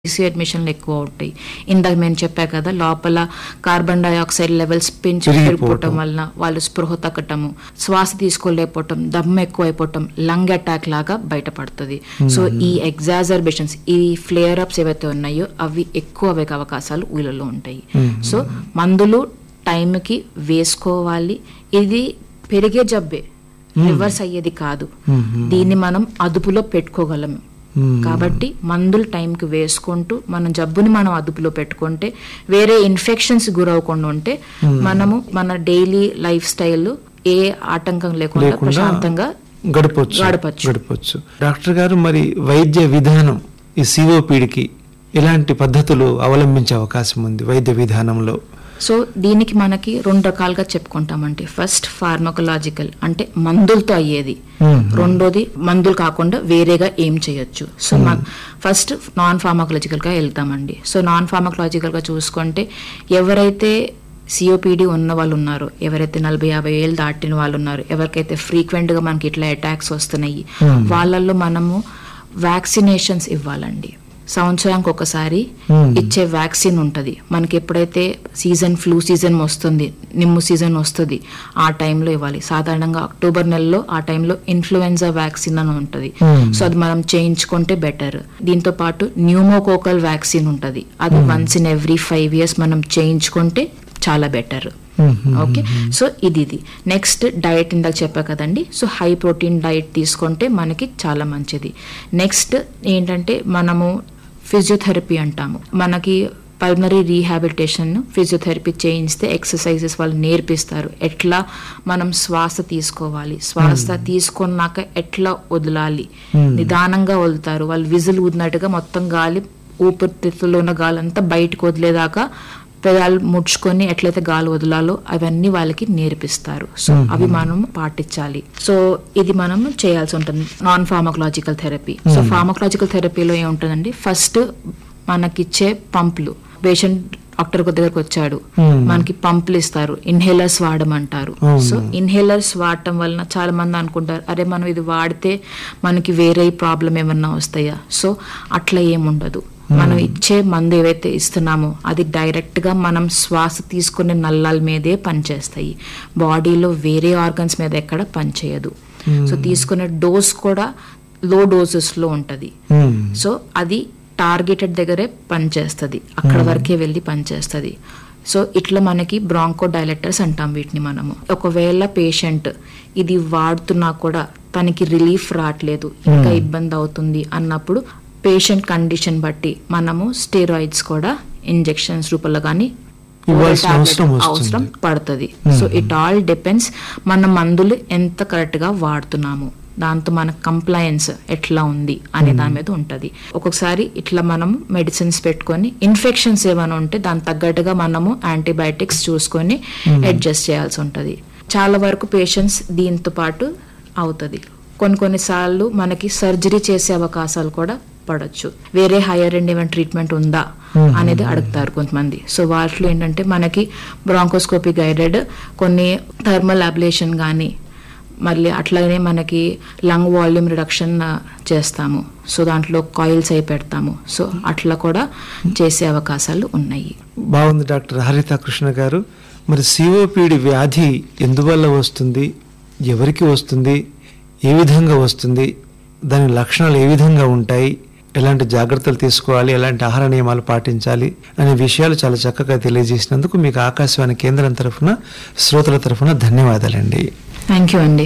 EC అడ్మిషన్లు ఎక్కువ ఉంటాయి ఇందాక నేను చెప్పా కదా లోపల కార్బన్ డైఆక్సైడ్ లెవెల్స్ పెంచి పెరిగిపోవటం. పెరిగిపోవటం వలన వాళ్ళు స్పృహ తగ్గటము శ్వాస తీసుకోలేకపోవటం దమ్ము ఎక్కువైపోవటం లంగ్ అటాక్ లాగా బయటపడుతుంది సో ఈ ఎగ్జాజర్బేషన్స్ ఈ ఫ్లేయర్ అప్స్ ఏవైతే ఉన్నాయో అవి ఎక్కువ అయ్యే అవకాశాలు వీళ్ళలో ఉంటాయి సో మందులు టైంకి వేసుకోవాలి ఇది పెరిగే జబ్బే రివర్స్ అయ్యేది కాదు దీన్ని మనం అదుపులో పెట్టుకోగలము కాబట్టి మందులు టైంకి వేసుకుంటూ మన జబ్బుని మనం అదుపులో పెట్టుకుంటే వేరే ఇన్ఫెక్షన్స్ గురవకుండా ఉంటే మనము మన డైలీ లైఫ్ స్టైల్ ఏ ఆటంకం లేకుండా లేకుండా ప్రశాంతంగా గడపొచ్చు గడపొచ్చు. గడపొచ్చు డాక్టర్ గారు మరి వైద్య విధానం ఈ సిఓపిడికి ఎలాంటి పద్ధతులు అవలంబించే అవకాశం ఉంది వైద్య విధానంలో సో దీనికి మనకి రెండు రకాలుగా చెప్పుకుంటామండి ఫస్ట్ ఫార్మకలాజికల్ అంటే మందులతో అయ్యేది మ్మ్. రెండోది మందులు కాకుండా వేరేగా ఏం చేయొచ్చు సో మన ఫస్ట్ నాన్ ఫార్మకలాజికల్ గా వెళ్తామండి సో నాన్ ఫార్మకలాజికల్ గా చూసుకుంటే ఎవరైతే సిఓపిడి ఉన్న వాళ్ళు ఉన్నారు ఎవరైతే నలభై యాభై ఏళ్ళు దాటిన వాళ్ళు ఉన్నారు ఎవరికైతే ఫ్రీక్వెంట్ గా మనకి ఇట్లా అటాక్స్ వస్తున్నాయి Hmm. వాళ్ళల్లో మనము వ్యాక్సినేషన్స్ ఇవ్వాలండి సంవత్సరానికి ఒకసారి Hmm. ఇచ్చే వ్యాక్సిన్ ఉంటుంది మనకి ఎప్పుడైతే సీజన్ ఫ్లూ సీజన్ వస్తుంది నిమ్ము సీజన్ వస్తుంది ఆ టైంలో ఇవ్వాలి సాధారణంగా అక్టోబర్ నెలలో ఆ టైంలో ఇన్ఫ్లుయెన్జా వ్యాక్సిన్ అని ఉంటుంది Hmm. సో అది మనం చేయించుకుంటే బెటర్ దీంతో పాటు న్యూమోకోకల్ వ్యాక్సిన్ ఉంటుంది అది once in every five years మనం చేయించుకుంటే చాలా బెటర్ Mhm. ఓకే సో ఇది ఇది నెక్స్ట్ డైట్ ఇందాక చెప్పా కదండి సో హై ప్రోటీన్ డైట్ తీసుకుంటే మనకి చాలా మంచిది నెక్స్ట్ ఏంటంటే మనము ఫిజియోథెరపీ అంటాము మనకి పల్మరీ రీహాబిలిటేషన్ ఫిజియోథెరపీ చేయిస్తే ఎక్సర్సైజెస్ వాళ్ళు నేర్పిస్తారు ఎట్లా మనం శ్వాస తీసుకోవాలి శ్వాస తీసుకున్నాక ఎట్లా వదలాలి నిదానంగా వదులుతారు వాళ్ళు విజిల్ ఊదినట్టుగా మొత్తం గాలి ఊపిరితిత్తుల్లో ఉన్న గాలి అంతా బయటకు వదిలేదాకా పెదాలు ముడుచుకొని ఎట్లయితే గాలి వదలాలో అవన్నీ వాళ్ళకి నేర్పిస్తారు సో అవి మనం పాటించాలి సో ఇది మనం చేయాల్సి ఉంటుంది non pharmacological therapy so pharmacological థెరపీలో ఏముంటుందండి ఫస్ట్ మనకిచ్చే పంపులు పేషెంట్ డాక్టర్ దగ్గరకు వచ్చాడు Hmm. మనకి పంపులు ఇస్తారు ఇన్హేలర్స్ వాడమంటారు అవును. సో ఇన్హేలర్స్ వాడటం వలన చాలా మంది అనుకుంటారు అరే మనం ఇది వాడితే మనకి వేరే ప్రాబ్లం ఏమన్నా వస్తాయా సో అట్లా ఏముండదు మనం ఇచ్చే మందు ఏవైతే ఇస్తున్నామో అది డైరెక్ట్ గా మనం శ్వాస తీసుకునే నల్లాల మీదే పనిచేస్తాయి బాడీలో వేరే ఆర్గన్స్ మీద ఎక్కడ పనిచేయదు సో తీసుకునే డోస్ కూడా లో డోసెస్ లో ఉంటది మ్మ్. సో అది టార్గెటెడ్ దగ్గరే పనిచేస్తుంది అక్కడ వరకే వెళ్ళి పనిచేస్తుంది సో ఇట్లా మనకి బ్రాంకో డైలెక్టర్స్ అంటాం వీటిని మనము ఒకవేళ పేషెంట్ ఇది వాడుతున్నా కూడా తనకి రిలీఫ్ రావట్లేదు ఇంకా ఇబ్బంది అవుతుంది అన్నప్పుడు పేషెంట్ కండిషన్ బట్టి మనము స్టెరాయిడ్స్ కూడా ఇంజెక్షన్స్ రూపంలో కానీ ఇవ్వాల్సిన అవసరం వస్తుంది. అవసరం పడుతుంది సో ఇట్ ఆల్ డిపెండ్స్ మన మందులు ఎంత కరెక్ట్ గా వాడుతున్నాము దాంతో మన కంప్లయన్స్ ఎట్లా ఉంది అనే దాని మీద ఉంటది ఒక్కొక్కసారి ఇట్లా మనం మెడిసిన్స్ పెట్టుకొని ఇన్ఫెక్షన్స్ ఏమైనా ఉంటే దాని తగ్గట్టుగా మనము యాంటీబయాటిక్స్ చూసుకొని అడ్జస్ట్ చేయాల్సి ఉంటది చాలా వరకు పేషెంట్స్ దీంతో పాటు అవుతుంది కొన్ని కొన్నిసార్లు మనకి సర్జరీ చేసే అవకాశాలు కూడా పడొచ్చు వేరే హైయర్ ఎండ్ ఏమైనా ట్రీట్మెంట్ ఉందా అనేది అడుగుతారు కొంతమంది సో వాటిలో ఏంటంటే మనకి బ్రాంకోస్కోపీ గైడెడ్ కొన్ని థర్మల్ అబ్లేషన్ కానీ మళ్ళీ అట్లానే మనకి లంగ్ వాల్యూమ్ రిడక్షన్ చేస్తాము సో దాంట్లో కాయిల్స్ అయి పెడతాము సో అట్లా కూడా చేసే అవకాశాలు ఉన్నాయి బాగుంది డాక్టర్ హరిత కృష్ణ గారు మరి సిఓపిడి వ్యాధి ఎందువల్ల వస్తుంది ఎవరికి వస్తుంది ఏ విధంగా వస్తుంది దాని లక్షణాలు ఏ విధంగా ఉంటాయి ఎలాంటి జాగ్రత్తలు తీసుకోవాలి ఎలాంటి ఆహార నియమాలు పాటించాలి అనే విషయాలు చాలా చక్కగా తెలియజేసినందుకు మీకు ఆకాశవాణి కేంద్రం తరఫున శ్రోతల తరఫున ధన్యవాదాలండి థ్యాంక్ యూ అండి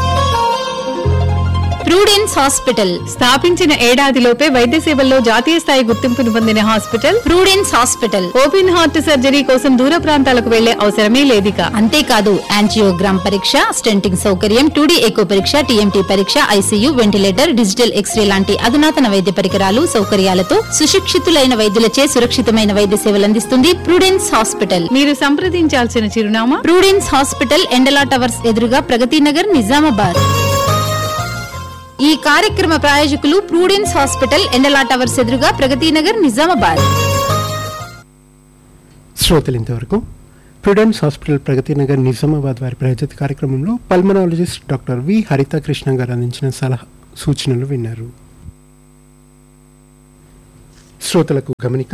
ప్రూడెన్స్ హాస్పిటల్ స్థాపించిన ఏడాదిలోపే వైద్య సేవల్లో జాతీయ స్థాయి గుర్తింపును పొందిన hospital Prudence hospital open heart surgery కోసం దూర ప్రాంతాలకు వెళ్లే అవసరమే లేదిక అంతేకాదు యాంజియోగ్రామ్ పరీక్ష స్టెంటింగ్ సౌకర్యం టూడీ ఎకో పరీక్ష టీఎంటీ పరీక్ష ఐసీయూ వెంటిలేటర్ డిజిటల్ ఎక్స్రే లాంటి అధునాతన వైద్య పరికరాలు సౌకర్యాలతో సుశిక్షితులైన వైద్యులచే సురక్షితమైన వైద్య సేవలు అందిస్తుంది ప్రూడెన్స్ హాస్పిటల్ మీరు సంప్రదించాల్సిన చిరునామా ప్రూడెన్స్ హాస్పిటల్ ఎండలా టవర్స్ ఎదురుగా ప్రగతి నగర్ నిజామాబాద్ ఈ కార్యక్రమ ప్రాయోజకులు ప్రూడెన్స్ హాస్పిటల్ ఎండలా టవర్స్ ఎదురుగా ప్రగతి నగర్ నిజామాబాద్ శ్రోతలు ఇంతవరకు ప్రుడెన్స్ హాస్పిటల్ ప్రగతి నగర్ నిజామాబాద్ వారి ప్రయోజిత కార్యక్రమంలో పల్మనాలజిస్ట్ డాక్టర్ వి హరిత కృష్ణ గారు అందించిన సలహా సూచనలు విన్నారు శ్రోతలకు గమనిక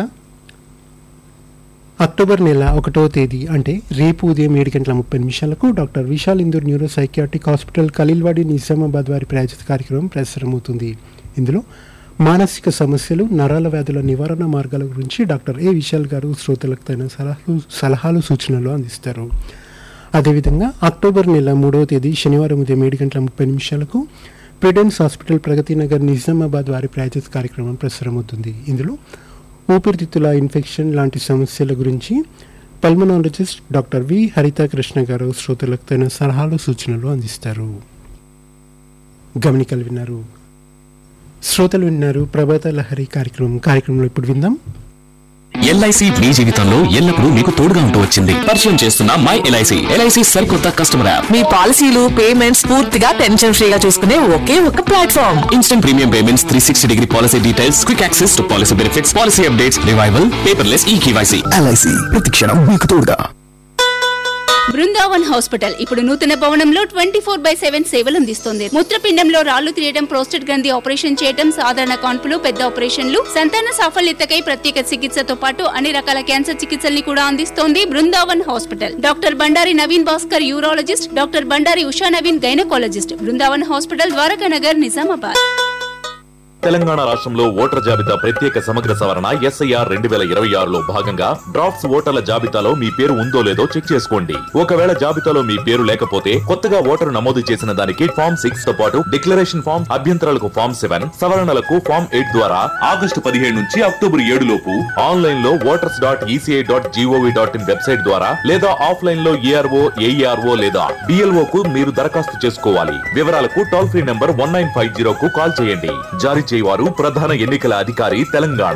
అక్టోబర్ నెల ఒకటో తేదీ అంటే రేపు ఉదయం ఏడు గంటల ముప్పై నిమిషాలకు doctor Vishal Indur neuro psychiatric hospital Khaleelwadi Nizamabad వారి ప్రాయోజిత కార్యక్రమం ప్రసారమవుతుంది ఇందులో మానసిక సమస్యలు నరాల వ్యాధుల నివారణ మార్గాల గురించి డాక్టర్ ఏ విశాల్ గారు శ్రోతలకు తగిన సలహాలు సలహాలు సూచనలు అందిస్తారు అదేవిధంగా అక్టోబర్ నెల మూడవ తేదీ శనివారం ఉదయం ఏడు గంటల ముప్పై నిమిషాలకు ప్రిడెన్స్ హాస్పిటల్ ప్రగతి నగర్ నిజామాబాద్ వారి ప్రాయోజిత కార్యక్రమం ప్రసారమవుతుంది ఇందులో ఊపిరితిత్తుల ఇన్ఫెక్షన్ లాంటి సమస్యల గురించి పల్మనాలజిస్ట్ డాక్టర్ వి హరిత కృష్ణ గారు శ్రోతలకు తగిన సలహాలు సూచనలు అందిస్తారు గమనికలు విన్నారు శ్రోతలు విన్నారు ప్రభాత లహరి కార్యక్రమం కార్యక్రమంలో ఇప్పుడు విందాం ఎల్ఐసి మీ జీవితంలో ఎల్లప్పుడూ మీకు తోడుగా ఉంటూ వచ్చింది పరిచయం చేస్తున్న మై ఎల్ఐసి ఎల్ఐసి సరికొత్త కస్టమర్ యాప్ మీ పాలసీలు పేమెంట్స్ పూర్తిగా టెన్షన్ ఫ్రీగా చూసుకునే ఒకే ఒక platform instant premium payments three sixty degree policy details quick access to policy benefits policy updates revival paperless e KYC LIC ప్రతిక్షణం మీకు తోడుగా బృందావన్ హాస్పిటల్ ఇప్పుడు నూతన భవనంలో ట్వంటీ ఫోర్ బై సెవెన్ సేవలు అందిస్తుంది మూత్రపిండంలో రాళ్లు తీయడం ప్రోస్టేట్ గ్రంథి ఆపరేషన్ చేయడం సాధారణ కాన్పులు పెద్ద ఆపరేషన్లు సంతాన సాఫల్యతకై ప్రత్యేక చికిత్సతో పాటు అన్ని రకాల క్యాన్సర్ చికిత్సల్ని కూడా అందిస్తోంది Brindavan hospital doctor Bandari Naveen Bhaskar urologist doctor Bandari Usha Naveen gynaecologist Brindavan hospital Dwaraka Nagar Nizamabad Telangana రాష్ట్రంలో ఓటర్ జాబితా ప్రత్యేక సమగ్ర సవరణ ఎస్ఐఆర్ రెండు వేల ఇరవై ఆరులో భాగంగా డ్రాఫ్ట్స్ ఓటర్ల జాబితాలో మీ పేరు ఉందో లేదో చెక్ చేసుకోండి ఒకవేళ జాబితాలో మీ పేరు లేకపోతే కొత్తగా ఓటరు నమోదు చేసిన దానికి ఫామ్ సిక్స్ తో పాటు డిక్లరేషన్ ఫామ్ అభ్యంతరాలకు ఫామ్ సెవెన్ సవరణలకు ఫామ్ ఎయిట్ ద్వారా ఆగస్టు పదిహేడు నుంచి అక్టోబర్ ఏడు లోపు ఆన్లైన్ లో voters dot ECI dot GOV dot in website ద్వారా లేదా ఆఫ్లైన్ లో ఏఆర్ఓ ఏఈఆర్ఓ లేదా డిఎల్ఓ కు మీరు దరఖాస్తు చేసుకోవాలి వివరాలకు toll free number one nine five zero కు కాల్ చేయండి జారీ చేయవారు ప్రధాన ఎన్నికల అధికారి Telangana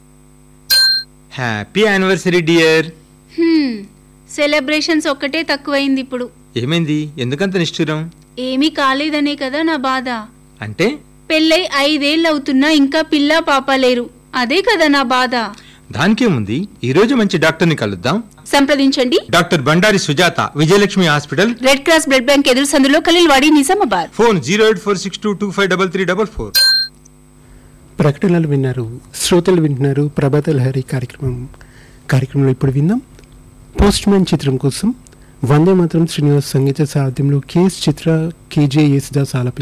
happy anniversary dear celebrations ఒక్కటే తక్కువైంది ఇప్పుడు ఏమైంది ఎందుకంత నిష్ఠురం ఏమీ కాలేదనే కదా నా బాధ అంటే పెళ్ళై ఐదేళ్ళు అవుతున్నా ఇంకా పిల్ల పాప లేరు అదే కదా నా బాధ దానికేముంది ఈ రోజు మంచి డాక్టర్ని కలుద్దాం సంప్రదించండి doctor Bandari Sujatha Vijayalakshmi hospital red cross blood bank ఎదురు సందులో Khaleelwadi Nizamabad phone zero eight four six two two five double three double four ప్రకటనలు విన్నారు శ్రోతలు వింటున్నారు ప్రభాత లహరి కార్యక్రమం కార్యక్రమంలో ఇప్పుడు విందాం పోస్ట్ మ్యాన్ చిత్రం కోసం వందే మాత్రం శ్రీనివాస్ సంగీత సారథ్యంలో కేఎస్ చిత్ర కేజే యేసుదాస్ ఆలపి